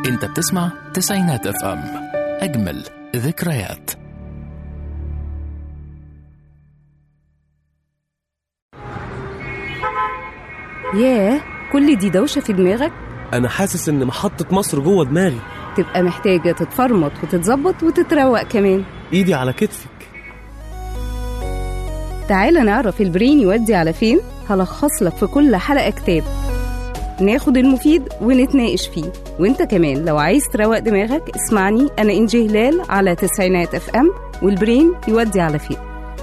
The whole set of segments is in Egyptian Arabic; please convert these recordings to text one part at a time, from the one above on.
انت بتسمع تسعينات اف ام اجمل ذكريات ياه كل دي دوشة في دماغك انا حاسس ان محطة مصر جوه دماغي تبقى محتاجة تتفرمط وتتظبط وتتروق كمان ايدي على كتفك تعالى نعرف البرين يودي على فين هلخص لك في كل حلقة كتاب ناخد المفيد ونتناقش فيه وانت كمان لو عايز تروق دماغك اسمعني انا انجي هلال على تسعينات اف ام والبرين يودي على فين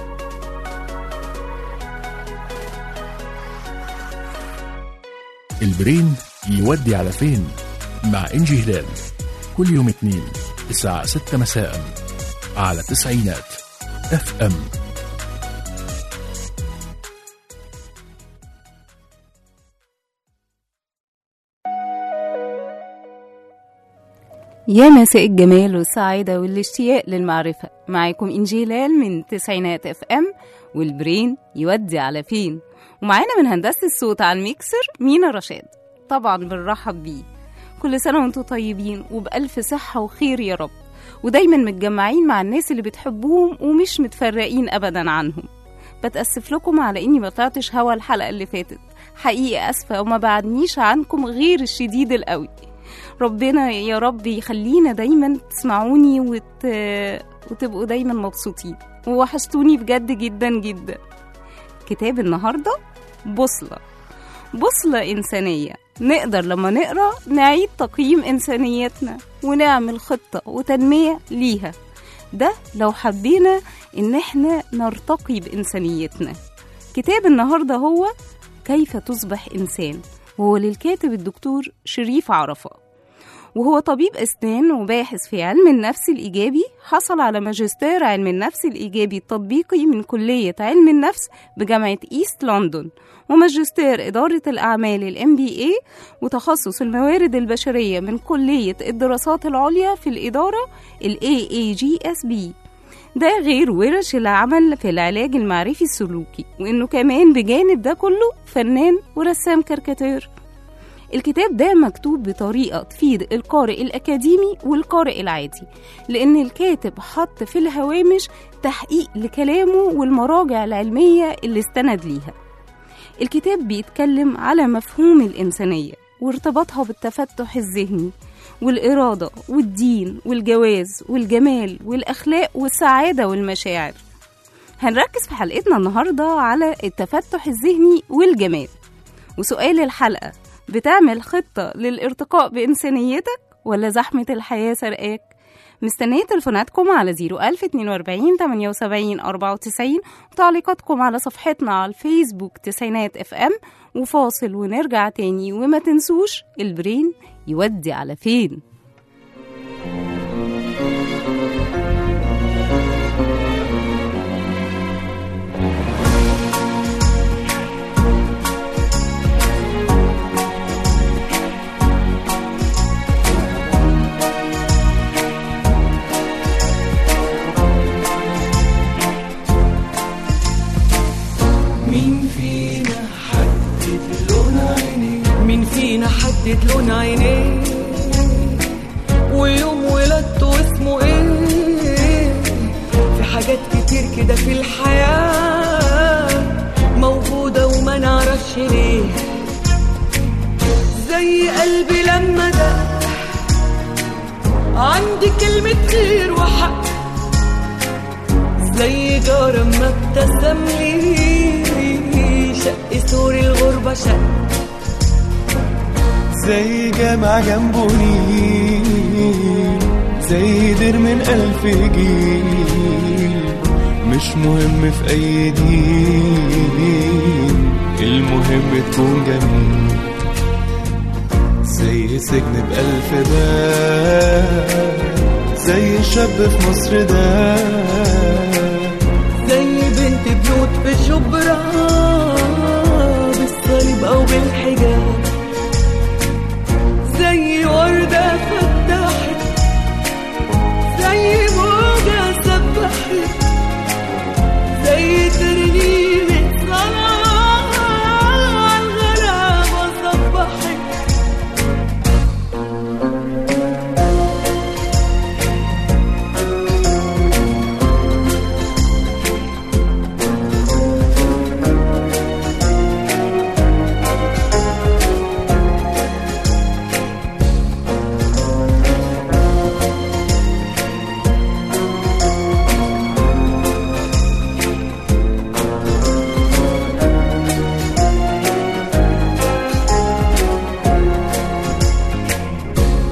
البرين يودي على فين مع انجي هلال كل يوم اثنين الساعة 6 مساء على تسعينات اف ام يا مساء الجمال والسعادة والاشتياق للمعرفة معاكم إنجي هلال من تسعينات اف ام والبرين يودي على فين ومعانا من هندسة الصوت على الميكسر مينا رشاد طبعا بنرحب بيه كل سنة وانتم طيبين وبألف صحة وخير يا رب ودايما متجمعين مع الناس اللي بتحبوهم ومش متفرقين أبدا عنهم بتأسف لكم على إني ما طلعتش هوا الحلقة اللي فاتت حقيقة أسفة وما بعدنيش عنكم غير الشديد القوي ربنا يا رب يخلينا دايما تسمعوني وت... وتبقوا دايما مبسوطين ووحشتوني بجد جدا جدا كتاب النهاردة بوصلة بوصلة إنسانية نقدر لما نقرأ نعيد تقييم إنسانيتنا ونعمل خطة وتنمية ليها ده لو حبينا إن إحنا نرتقي بإنسانيتنا كتاب النهاردة هو كيف تصبح إنسان وهو للكاتب الدكتور شريف عرفة وهو طبيب أسنان وباحث في علم النفس الإيجابي حصل على ماجستير علم النفس الإيجابي التطبيقي من كلية علم النفس بجامعة إيست لندن وماجستير إدارة الأعمال ال MBA وتخصص الموارد البشرية من كلية الدراسات العليا في الإدارة ال AAGSB ده غير ورش العمل في العلاج المعرفي السلوكي وإنه كمان بجانب ده كله فنان ورسام كاريكاتير الكتاب ده مكتوب بطريقة تفيد القارئ الأكاديمي والقارئ العادي لأن الكاتب حط في الهوامش تحقيق لكلامه والمراجع العلمية اللي استند ليها الكتاب بيتكلم على مفهوم الإنسانية وارتباطها بالتفتح الذهني والإرادة والدين والجواز والجمال والأخلاق والسعادة والمشاعر هنركز في حلقتنا النهاردة على التفتح الذهني والجمال وسؤال الحلقة بتعمل خطة للارتقاء بإنسانيتك ولا زحمة الحياة سرقاك؟ مستنية تليفوناتكم على 01042 78 94 وتعليقاتكم على صفحتنا على الفيسبوك تسعينات اف ام وفاصل ونرجع تاني وما تنسوش البرين يودي على فين مين فينا حدد لون عينيه مين فينا حدد لون عينيه ويوم ولادته اسمه ايه في حاجات كتير كده في الحياة موجودة وما نعرفش ليه زي قلبي لما ده عندي كلمة خير وحق زي جارة ما ابتسم لي شق سور الغربة شق زي جامع جنبه نيل زي دير من ألف جيل مش مهم في أي دين المهم تكون جميل زي سجن بألف باب زي شاب في مصر ده زي بنت بيوت في شبرا بالصليب أو بالحجاب زي وردة فتحت زي موجة سبحت زي ترنيمة صلاة عالغلابة صبحت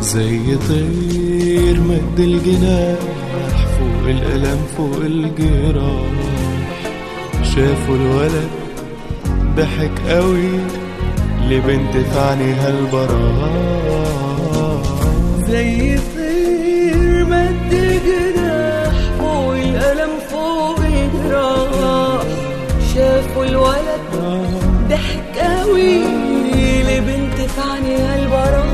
زي طير مد الجناح فوق الألم فوق الجراح شافوا الولد ضحك قوي لبنت في عينيها البراح زي طير مد جناح فوق الألم فوق الجراح شافوا الولد ضحك قوي لبنت في عينيها البراح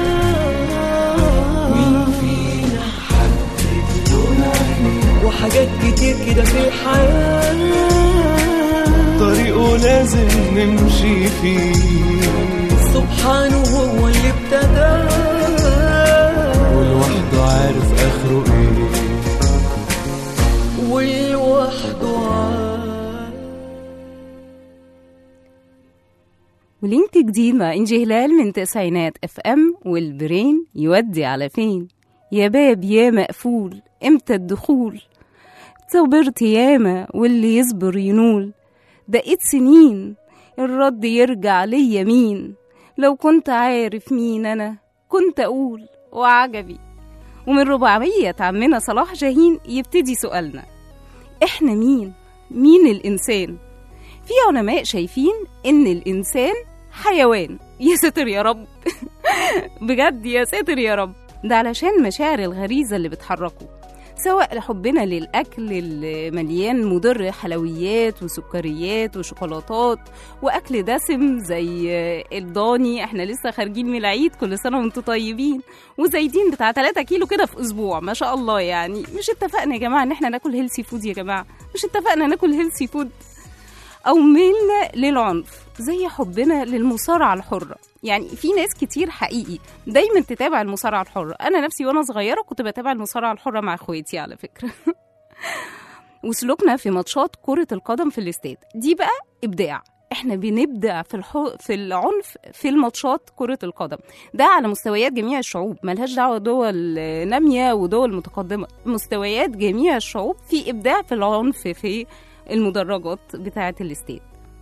مين فينا حد بدون عينيه وحاجات كتير كده في الحياة طريقه لازم نمشي فيه سبحانه هو اللي ابتدى ولوحده عارف آخره إيه ولوحده عارف ولينك جديد مع انجي هلال من تسعينات اف ام والبرين يودي على فين يا باب يا مقفول امتى الدخول صبرت ياما واللي يصبر ينول دقيت سنين الرد يرجع ليا مين لو كنت عارف مين انا كنت اقول وعجبي ومن رباعية عمنا صلاح جاهين يبتدي سؤالنا احنا مين مين الانسان في علماء شايفين ان الانسان حيوان يا ساتر يا رب بجد يا ساتر يا رب ده علشان مشاعر الغريزة اللي بتحركه سواء لحبنا للأكل اللي مليان مضر حلويات وسكريات وشوكولاتات وأكل دسم زي الضاني احنا لسه خارجين من العيد كل سنة وانتم طيبين وزايدين بتاع 3 كيلو كده في أسبوع ما شاء الله يعني مش اتفقنا يا جماعة ان احنا ناكل هيلسي فود يا جماعة مش اتفقنا ناكل هيلسي فود أو ميلنا للعنف زي حبنا للمصارعة الحرة يعني في ناس كتير حقيقي دايما تتابع المصارعة الحرة أنا نفسي وأنا صغيرة كنت بتابع المصارعة الحرة مع إخواتي على فكرة وسلوكنا في ماتشات كرة القدم في الاستاد دي بقى إبداع احنا بنبدع في الحو... في العنف في الماتشات كرة القدم ده على مستويات جميع الشعوب ملهاش دعوة دول نامية ودول متقدمة مستويات جميع الشعوب في إبداع في العنف في المدرجات بتاعة الاستاد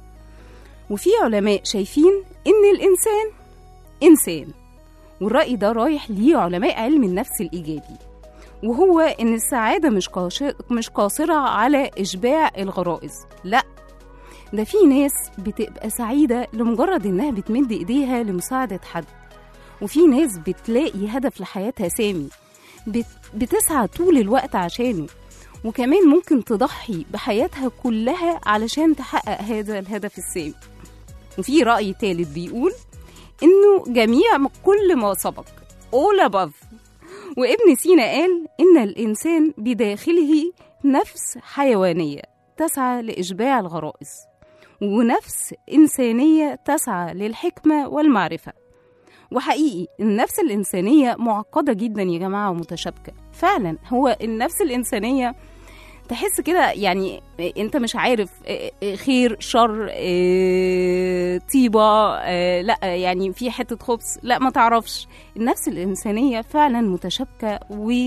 وفي علماء شايفين إن الإنسان إنسان والرأي ده رايح ليه علماء علم النفس الإيجابي وهو إن السعادة مش قاش- مش قاصرة على إشباع الغرائز لأ ده في ناس بتبقى سعيدة لمجرد إنها بتمد إيديها لمساعدة حد وفي ناس بتلاقي هدف لحياتها سامي بت بتسعى طول الوقت عشانه وكمان ممكن تضحي بحياتها كلها علشان تحقق هذا الهدف السامي وفي رأي تالت بيقول إنه جميع م- كل ما سبق all above وابن سينا قال إن الإنسان بداخله نفس حيوانية تسعى لإشباع الغرائز ونفس إنسانية تسعى للحكمة والمعرفة وحقيقي النفس الإنسانية معقدة جدا يا جماعة ومتشابكة فعلا هو النفس الإنسانية تحس كده يعني انت مش عارف خير شر اه، طيبة اه، لا يعني في حتة خبز لا ما تعرفش النفس الإنسانية فعلا متشابكة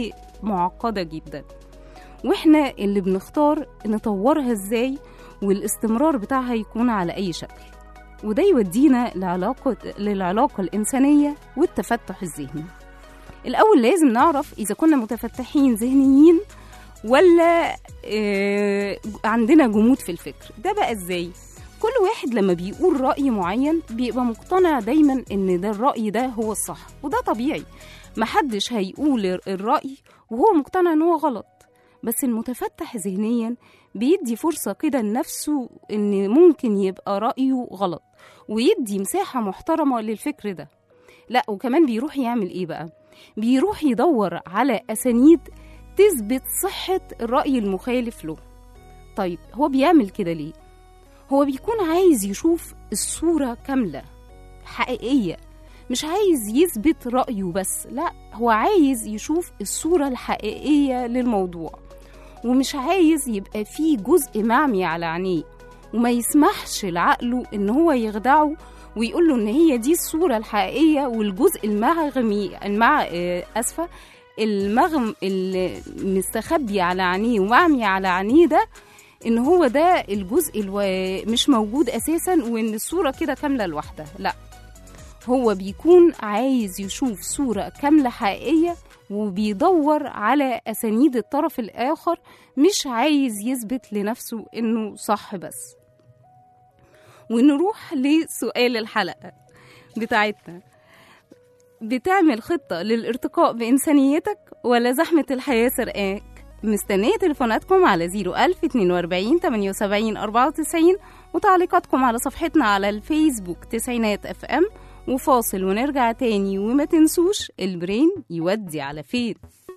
ومعقدة جدا واحنا اللي بنختار نطورها ازاي والاستمرار بتاعها يكون على أي شكل وده يودينا لعلاقة للعلاقة الإنسانية والتفتح الذهني الأول لازم نعرف إذا كنا متفتحين ذهنيين ولا آه، عندنا جمود في الفكر ده بقى ازاي كل واحد لما بيقول رأي معين بيبقى مقتنع دايما ان ده الرأي ده هو الصح وده طبيعي محدش هيقول الرأي وهو مقتنع ان هو غلط بس المتفتح ذهنيا بيدي فرصة كده لنفسه ان ممكن يبقى رأيه غلط ويدي مساحة محترمة للفكر ده لا وكمان بيروح يعمل ايه بقى بيروح يدور على أسانيد تثبت صحة الرأي المخالف له طيب هو بيعمل كده ليه؟ هو بيكون عايز يشوف الصورة كاملة حقيقية مش عايز يثبت رأيه بس لا هو عايز يشوف الصورة الحقيقية للموضوع ومش عايز يبقى فيه جزء معمي على عينيه وما يسمحش لعقله ان هو يخدعه ويقول له ان هي دي الصورة الحقيقية والجزء المغمي المع آه، اسفة المغم المستخبي على عينيه ومعمي على عينيه ده ان هو ده الجزء الو... مش موجود اساسا وان الصوره كده كامله لوحدها لا هو بيكون عايز يشوف صورة كاملة حقيقية وبيدور على أسانيد الطرف الآخر مش عايز يثبت لنفسه إنه صح بس ونروح لسؤال الحلقة بتاعتنا بتعمل خطة للارتقاء بإنسانيتك ولا زحمة الحياة سرقاك؟ مستنية تليفوناتكم على 01000 42 78 94 وتعليقاتكم على صفحتنا على الفيسبوك تسعينات اف ام وفاصل ونرجع تاني وما تنسوش البرين يودي على فين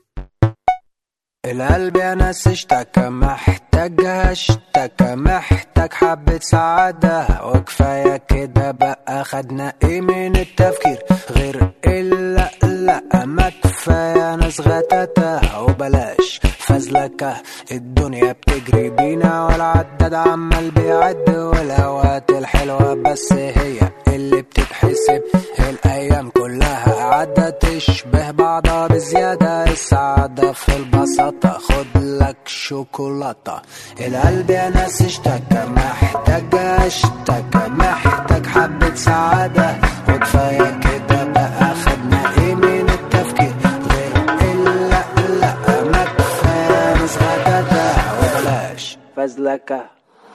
القلب يا ناس اشتكى محتاجها اشتكى محتاج حبة سعادة وكفاية كده بقى خدنا ايه من التفكير غير الا لا ما كفاية ناس غتاتة وبلاش فزلكة الدنيا بتجري بينا والعداد عمال بيعد والاوقات الحلوة بس هي اللي بتتحسب الايام كلها عدت تشبه بعضها بزيادة السعادة في البساطة خد لك شوكولاتة القلب يا ناس اشتكى محتاج اشتكى محتاج حبة سعادة وكفاية كده بقى خدنا ايه من التفكير غير الا لا ما كفاية ناس غداتة وبلاش فزلكة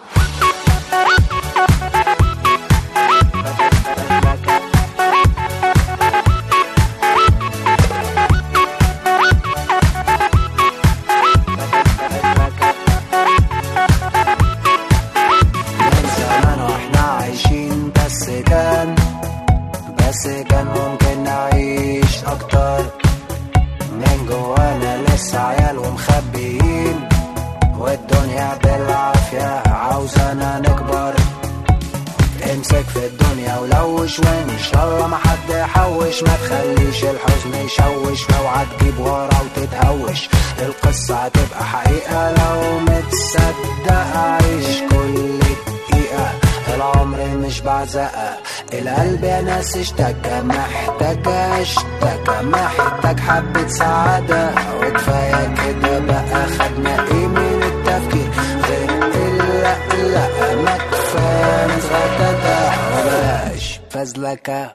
من زمان واحنا عايشين بس كان بس كان ممكن نعيش اكتر من جوانا لسه عيال ومخبيين والدنيا بالعافية عاوزانا نكبر امسك في الدنيا ولوش وان شاء الله ما حد يحوش ما تخليش الحزن يشوش واوعى تجيب ورا وتتهوش القصة هتبقى حقيقة لو متصدق عيش كل دقيقة العمر مش بعزقة القلب يا ناس اشتكى محتاج اشتكى محتاج حبة سعادة وكفاية كده بقى خدنا ايه من التفكير غير الا لا ما كفاية ناس غتاتة وبلاش فزلكة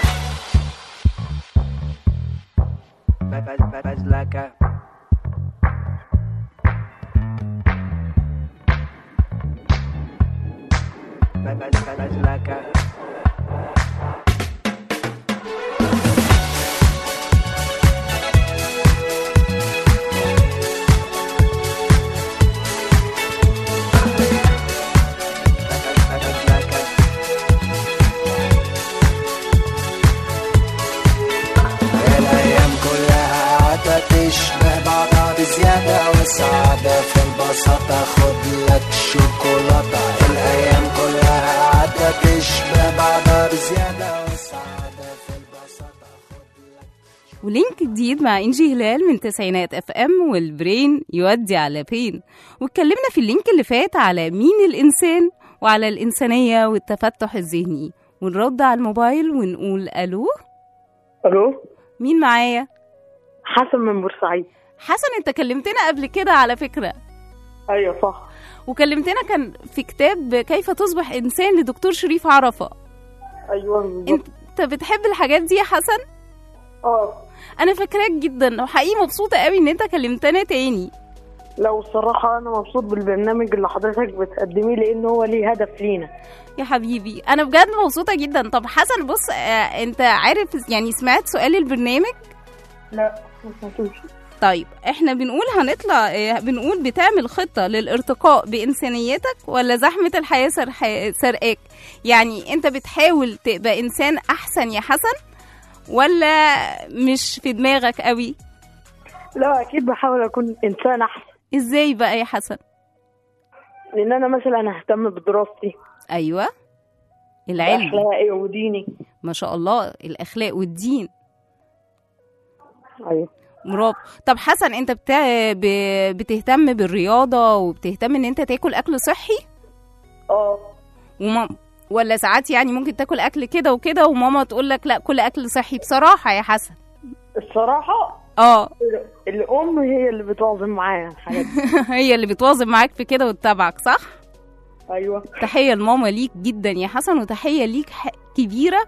فزلكة فزلكة الأيام كلها قاعدة تشبه بعضها بزيادة والسعادة في البساطة خد لك شوكولاتة الأيام كلها قاعدة تشبه بعضها بزيادة والسعادة في البساطة خد لك ولينك جديد مع انجي هلال من تسعينات اف ام والبرين يودي على فين واتكلمنا في اللينك اللي فات على مين الانسان وعلى الانسانيه والتفتح الذهني ونرد على الموبايل ونقول الو الو مين معايا حسن من بورسعيد حسن انت كلمتنا قبل كده على فكره ايوه صح وكلمتنا كان في كتاب كيف تصبح انسان لدكتور شريف عرفه ايوه بالظبط انت بتحب الحاجات دي يا حسن اه انا فاكراك جدا وحقيقي مبسوطه قوي ان انت كلمتنا تاني لو الصراحة أنا مبسوط بالبرنامج اللي حضرتك بتقدميه لأن هو ليه هدف لينا يا حبيبي انا بجد مبسوطه جدا طب حسن بص آه انت عارف يعني سمعت سؤال البرنامج لا ما سمعتوش طيب احنا بنقول هنطلع آه بنقول بتعمل خطه للارتقاء بانسانيتك ولا زحمه الحياه سرح- سرقاك يعني انت بتحاول تبقى انسان احسن يا حسن ولا مش في دماغك قوي لا أكيد بحاول أكون إنسان أحسن ازاي بقى يا حسن لأن أنا مثلا أهتم بدراستي ايوه العلم بأخلاقي وديني ما شاء الله الاخلاق والدين أيوه برافو طب حسن انت بتا... ب... بتهتم بالرياضه وبتهتم ان انت تاكل اكل صحي اه وماما ولا ساعات يعني ممكن تاكل اكل كده وكده وماما تقول لك لا كل اكل صحي بصراحه يا حسن الصراحة اه الأم هي اللي بتعظم معايا الحاجات دي هي اللي بتواظب معاك في كده وتتابعك صح أيوه تحيه لماما ليك جدا يا حسن وتحيه ليك ح... كبيره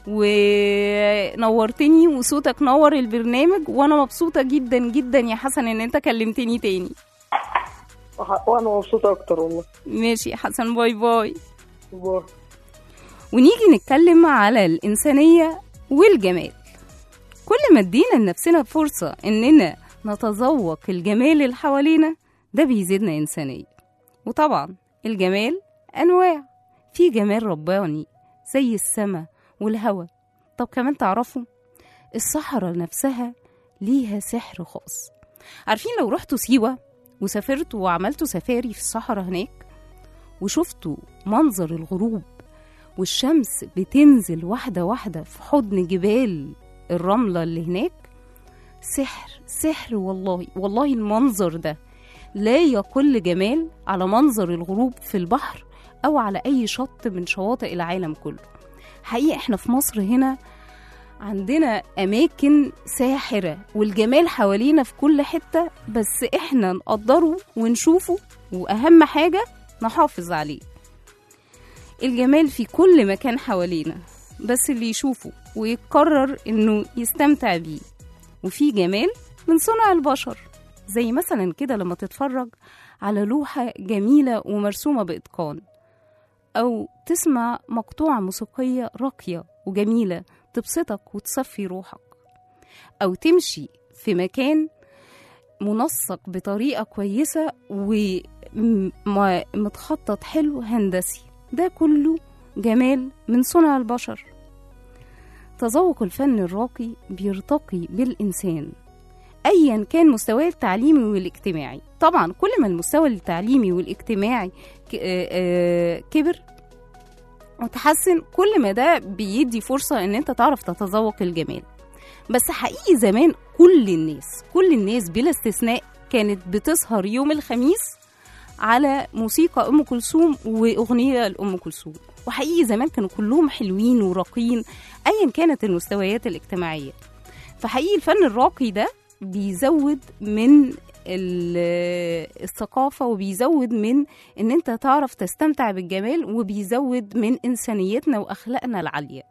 ونورتني وصوتك نور البرنامج وانا مبسوطه جدا جدا يا حسن ان انت كلمتني تاني وح- وانا مبسوطه اكتر والله ماشي يا حسن باي باي باي. ونيجي نتكلم على الإنسانية والجمال كل ما ادينا لنفسنا فرصة إننا نتذوق الجمال اللي حوالينا ده بيزيدنا إنسانية وطبعا الجمال أنواع في جمال رباني زي السماء والهواء طب كمان تعرفوا الصحراء نفسها ليها سحر خاص عارفين لو رحتوا سيوة وسافرتوا وعملتوا سفاري في الصحراء هناك وشفتوا منظر الغروب والشمس بتنزل واحدة واحدة في حضن جبال الرملة اللي هناك سحر سحر والله والله المنظر ده لا يقل جمال على منظر الغروب في البحر أو على أي شط من شواطئ العالم كله حقيقة احنا في مصر هنا عندنا أماكن ساحرة والجمال حوالينا في كل حتة بس احنا نقدره ونشوفه وأهم حاجة نحافظ عليه الجمال في كل مكان حوالينا بس اللي يشوفه ويقرر انه يستمتع بيه وفي جمال من صنع البشر زي مثلا كده لما تتفرج على لوحة جميلة ومرسومة بإتقان أو تسمع مقطوعة موسيقية راقية وجميلة تبسطك وتصفي روحك أو تمشي في مكان منسق بطريقة كويسة ومتخطط حلو هندسي ده كله جمال من صنع البشر تذوق الفن الراقي بيرتقي بالإنسان أيا كان مستواه التعليمي والاجتماعي طبعا كل ما المستوى التعليمي والاجتماعي ك- آه، آه، كبر وتحسن كل ما ده بيدي فرصة ان انت تعرف تتذوق الجمال بس حقيقي زمان كل الناس كل الناس بلا استثناء كانت بتسهر يوم الخميس على موسيقى ام كلثوم واغنيه لام كلثوم وحقيقي زمان كانوا كلهم حلوين وراقيين ايا كانت المستويات الاجتماعيه فحقيقي الفن الراقي ده بيزود من ال- الثقافة وبيزود من ان انت تعرف تستمتع بالجمال وبيزود من انسانيتنا واخلاقنا العالية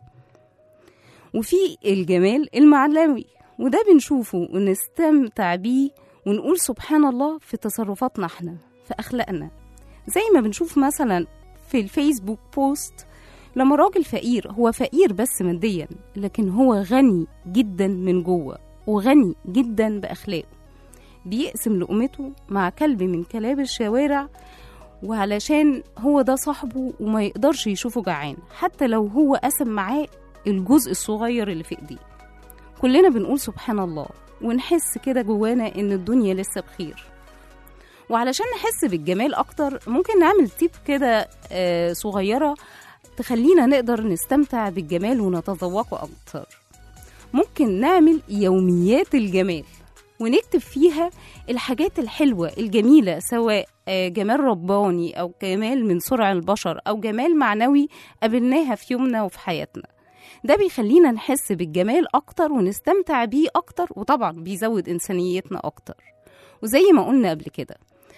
وفي الجمال المعنوي وده بنشوفه ونستمتع بيه ونقول سبحان الله في تصرفاتنا احنا في اخلاقنا زي ما بنشوف مثلا في الفيسبوك بوست لما راجل فقير هو فقير بس ماديا لكن هو غني جدا من جوه وغني جدا باخلاقه بيقسم لقمته مع كلب من كلاب الشوارع وعلشان هو ده صاحبه وما يقدرش يشوفه جعان حتى لو هو قسم معاه الجزء الصغير اللي في ايديه كلنا بنقول سبحان الله ونحس كده جوانا ان الدنيا لسه بخير وعلشان نحس بالجمال اكتر ممكن نعمل تيب كده آه، صغيره تخلينا نقدر نستمتع بالجمال ونتذوقه اكتر ممكن نعمل يوميات الجمال ونكتب فيها الحاجات الحلوة الجميلة سواء آه، جمال رباني أو جمال من صنع البشر أو جمال معنوي قابلناها في يومنا وفي حياتنا ده بيخلينا نحس بالجمال أكتر ونستمتع بيه أكتر وطبعا بيزود إنسانيتنا أكتر وزي ما قلنا قبل كده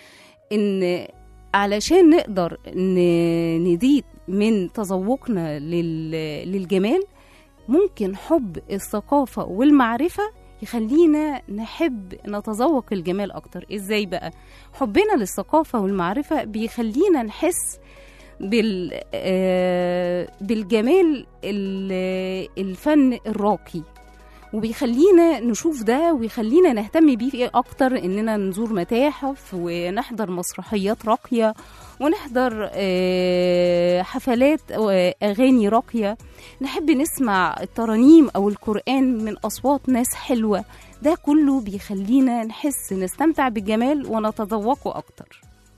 إن علشان نقدر ن- نزيد من تذوقنا لل- للجمال ممكن حب الثقافة والمعرفة يخلينا نحب نتذوق الجمال أكتر إزاي بقى؟ حبنا للثقافة والمعرفة بيخلينا نحس بال آه، بالجمال ال- الفن الراقي وبيخلينا نشوف ده ويخلينا نهتم بيه في اكتر اننا نزور متاحف ونحضر مسرحيات راقيه ونحضر آه، حفلات واغاني راقيه نحب نسمع الترانيم او القران من اصوات ناس حلوه ده كله بيخلينا نحس نستمتع بالجمال ونتذوقه اكتر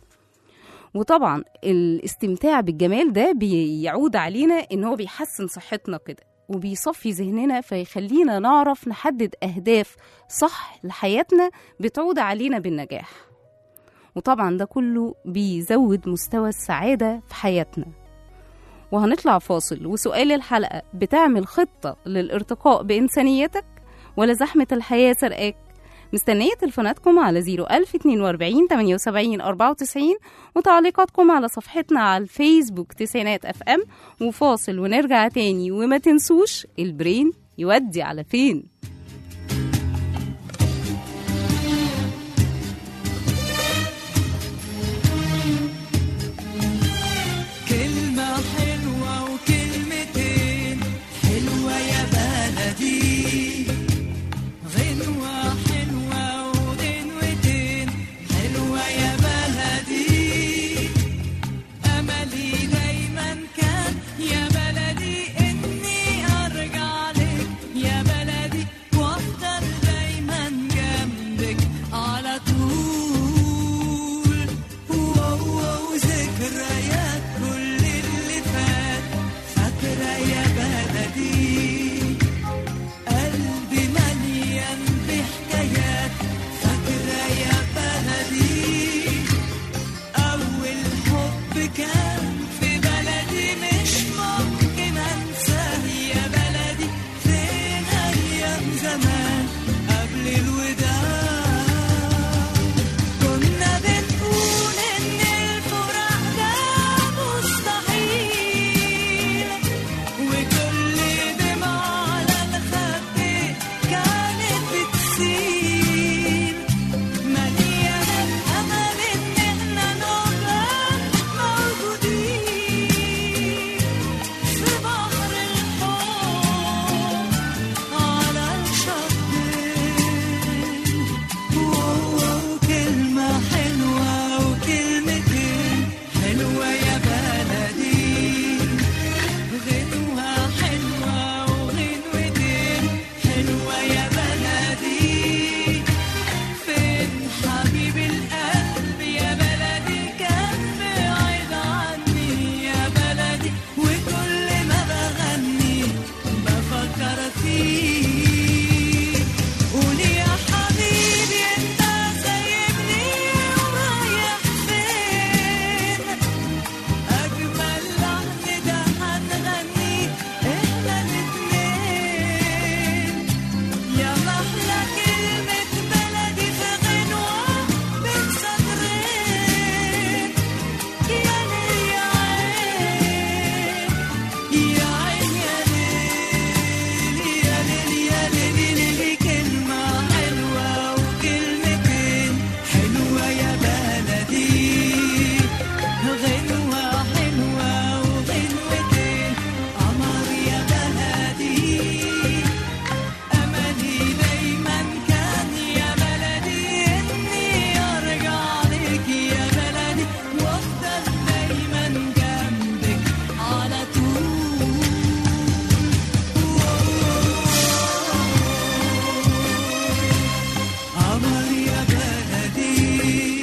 وطبعا الاستمتاع بالجمال ده بيعود علينا ان هو بيحسن صحتنا كده وبيصفي ذهننا فيخلينا نعرف نحدد اهداف صح لحياتنا بتعود علينا بالنجاح وطبعا ده كله بيزود مستوى السعادة في حياتنا وهنطلع فاصل وسؤال الحلقة بتعمل خطة للارتقاء بإنسانيتك ولا زحمة الحياة سرقاك مستنية تليفوناتكم على 01042 78 94 وتعليقاتكم على صفحتنا على الفيسبوك تسعينات اف ام وفاصل ونرجع تاني وما تنسوش البرين يودي على فين كلمة حلوة وكلمتين حلوة يا بلدي غنوة حلوة وغنوتين حلوة يا بلدي أملي دايما كان يا بلدي إني أرجع لك يا بلدي وأفضل دايما جنبك على طول واو واو ذكريات كل اللي فات فاكرة يا بلدي قلبي مليان بحكايات فاكرة يا بلدي أول حب كان في بلدي مش ممكن أنساه يا بلدي فين أيام زمان قبل الوداع كنا بنقول إن الفراق ده مستحيل وكل دمعة على الخد كانت بتسيل مليانة أمل إن إحنا نبقى موجودين في بحر الحب على الشطين وكلمة حلوة وكلمتين حلوة يا بلدي غنوة حلوة وغنوتين حلوة يا بلدي فين حبيب القلب يا بلدي كان بعيد عني يا بلدي وكل ما بغني بفكر فيك قولي يا حبيبي انت سايبني ورايح فين أجمل لحن ده هنغنيه إحنا الاتنين يا محلى كلمة بلدي في غنوة بين سطرين يا ليل يا عين يا عين يا ليل يا ليل يا ليل ليل كلمة حلوة وكلمتين حلوة يا بلدي غنوة حلوة وغنوتين قمر يا بلدي أملي دايما كان يا بلدي إني أرجع لك يا بلدي وأفضل دايما جنبك على طول قمر يا بلدي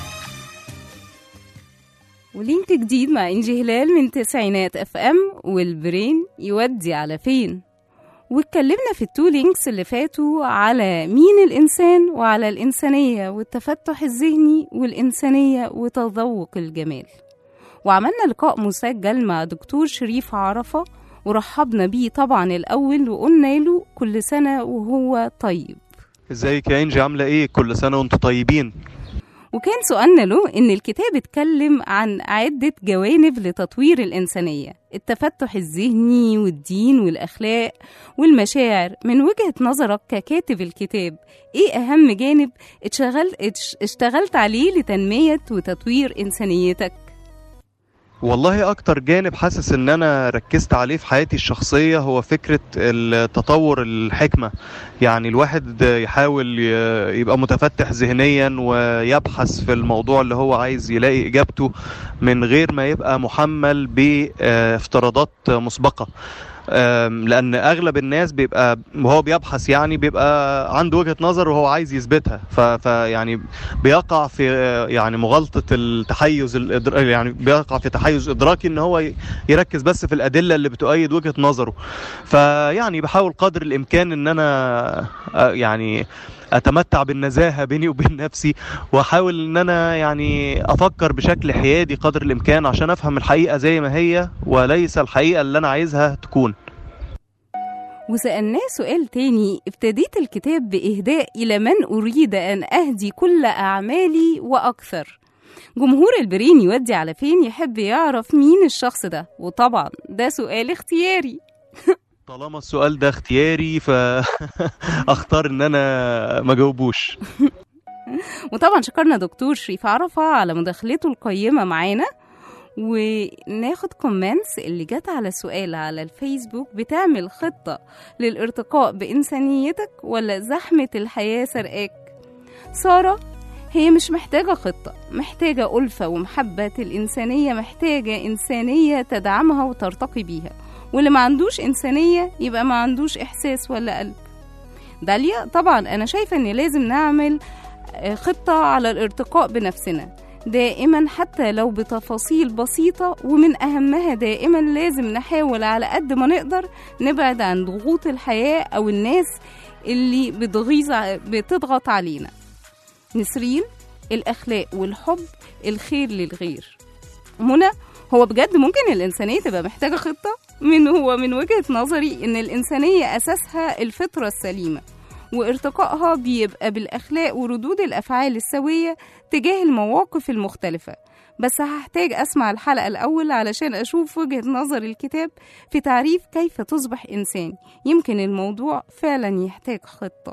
ولينك جديد مع انجي هلال من تسعينات اف ام والبرين يودي على فين واتكلمنا في التو لينكس اللي فاتوا على مين الإنسان وعلى الإنسانية والتفتح الذهني والإنسانية وتذوق الجمال وعملنا لقاء مسجل مع دكتور شريف عرفة ورحبنا بيه طبعا الأول وقلنا له كل سنة وهو طيب ازيك يا انجي عامله ايه كل سنه وانتم طيبين وكان سؤالنا له إن الكتاب اتكلم عن عدة جوانب لتطوير الإنسانية التفتح الذهني والدين والأخلاق والمشاعر من وجهة نظرك ككاتب الكتاب إيه أهم جانب اتشغلت, اتش- اشتغلت عليه لتنمية وتطوير إنسانيتك والله اكتر جانب حاسس ان انا ركزت عليه في حياتي الشخصيه هو فكره التطور الحكمه يعني الواحد يحاول ي- يبقى متفتح ذهنيا ويبحث في الموضوع اللي هو عايز يلاقي اجابته من غير ما يبقى محمل بافتراضات مسبقه أم، لان اغلب الناس بيبقى وهو بيبحث يعني بيبقى عنده وجهة نظر وهو عايز يثبتها ف- فيعني بيقع في يعني مغالطة التحيز الإدر... يعني بيقع في تحيز ادراكي ان هو ي- يركز بس في الادلة اللي بتؤيد وجهة نظره فيعني بحاول قدر الامكان ان انا أ- يعني اتمتع بالنزاهه بيني وبين نفسي واحاول ان انا يعني افكر بشكل حيادي قدر الامكان عشان افهم الحقيقه زي ما هي وليس الحقيقه اللي انا عايزها تكون وسألناه سؤال تاني ابتديت الكتاب بإهداء إلى من أريد أن أهدي كل أعمالي وأكثر جمهور البرين يودي على فين يحب يعرف مين الشخص ده وطبعا ده سؤال اختياري طالما السؤال ده اختياري فاختار ان انا ما جاوبوش وطبعا شكرنا دكتور شريف عرفة على مداخلته القيمة معانا وناخد كومنتس اللي جت على سؤال على الفيسبوك بتعمل خطة للارتقاء بإنسانيتك ولا زحمة الحياة سرقاك سارة هي مش محتاجة خطة محتاجة ألفة ومحبة الإنسانية محتاجة إنسانية تدعمها وترتقي بيها واللي ما عندوش إنسانية يبقى ما عندوش إحساس ولا قلب داليا طبعا أنا شايفة إن لازم نعمل آه، خطة على الارتقاء بنفسنا دائما حتى لو بتفاصيل بسيطة ومن أهمها دائما لازم نحاول على قد ما نقدر نبعد عن ضغوط الحياة أو الناس اللي بتغيظ ع- بتضغط علينا نسرين الأخلاق والحب الخير للغير منى هو بجد ممكن الإنسانية تبقى محتاجة خطة؟ من هو من وجهة نظري إن الإنسانية أساسها الفطرة السليمة وارتقائها بيبقى بالأخلاق وردود الأفعال السوية تجاه المواقف المختلفة بس هحتاج أسمع الحلقة الأول علشان أشوف وجهة نظر الكتاب في تعريف كيف تصبح إنسان يمكن الموضوع فعلا يحتاج خطة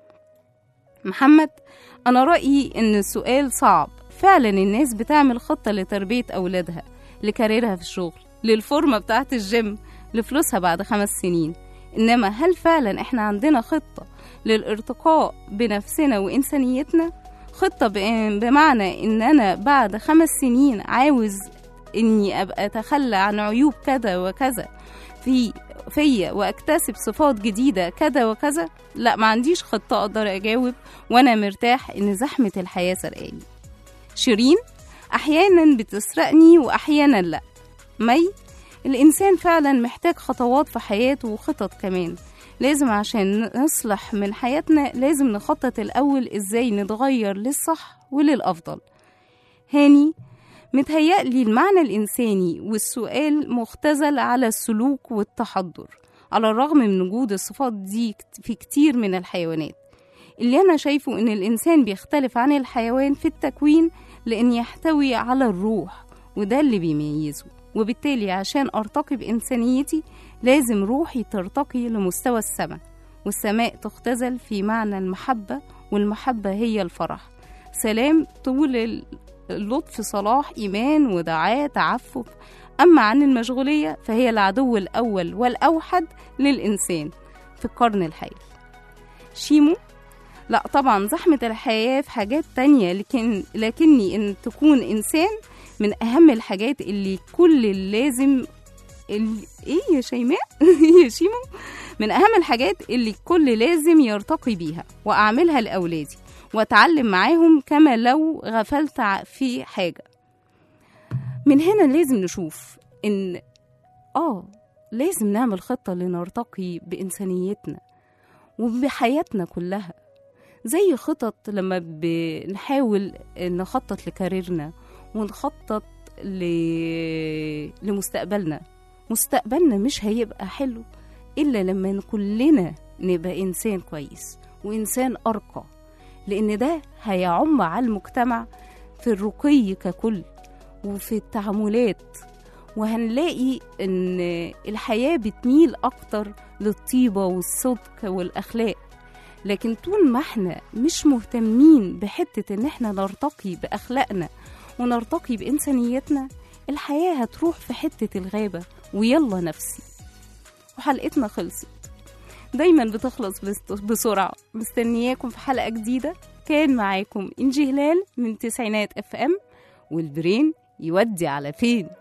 محمد أنا رأيي إن السؤال صعب فعلا الناس بتعمل خطة لتربية أولادها لكاريرها في الشغل للفورمة بتاعة الجيم لفلوسها بعد خمس سنين إنما هل فعلا إحنا عندنا خطة للارتقاء بنفسنا وإنسانيتنا خطة ب- بمعنى إن أنا بعد خمس سنين عاوز إني أبقى أتخلى عن عيوب كذا وكذا في فيا واكتسب صفات جديدة كذا وكذا لا ما عنديش خطة اقدر اجاوب وانا مرتاح ان زحمة الحياة سرقاني شيرين احيانا بتسرقني واحيانا لا مي الانسان فعلا محتاج خطوات في حياته وخطط كمان لازم عشان نصلح من حياتنا لازم نخطط الاول ازاي نتغير للصح وللافضل هاني متهيألي المعنى الإنساني والسؤال مختزل على السلوك والتحضر على الرغم من وجود الصفات دي كت- في كتير من الحيوانات اللي أنا شايفه إن الإنسان بيختلف عن الحيوان في التكوين لأن يحتوي على الروح وده اللي بيميزه وبالتالي عشان أرتقي بإنسانيتي لازم روحي ترتقي لمستوى السماء والسماء تختزل في معنى المحبة والمحبة هي الفرح سلام طول ال- اللطف صلاح إيمان ودعاء تعفف أما عن المشغولية فهي العدو الأول والأوحد للإنسان في القرن الحالي شيمو لا طبعا زحمة الحياة في حاجات تانية لكن لكني إن تكون إنسان من أهم الحاجات اللي كل اللازم ال... إيه يا شيماء يا شيمو من أهم الحاجات اللي الكل لازم يرتقي بيها وأعملها لأولادي وأتعلم معاهم كما لو غفلت ع- في حاجة من هنا لازم نشوف إن آه لازم نعمل خطة لنرتقي بإنسانيتنا وبحياتنا كلها زي خطط لما بنحاول نخطط لكاريرنا ونخطط ل... لمستقبلنا مستقبلنا مش هيبقى حلو إلا لما كلنا نبقى إنسان كويس وإنسان أرقى لأن ده هيعم على المجتمع في الرقي ككل وفي التعاملات وهنلاقي ان الحياة بتميل اكتر للطيبة والصدق والاخلاق لكن طول ما احنا مش مهتمين بحتة ان احنا نرتقي باخلاقنا ونرتقي بانسانيتنا الحياة هتروح في حتة الغابة ويلا نفسي وحلقتنا خلصت دايما بتخلص بس- بسرعة مستنياكم في حلقة جديدة كان معاكم إنجي هلال من تسعينات اف ام والبرين يودي على فين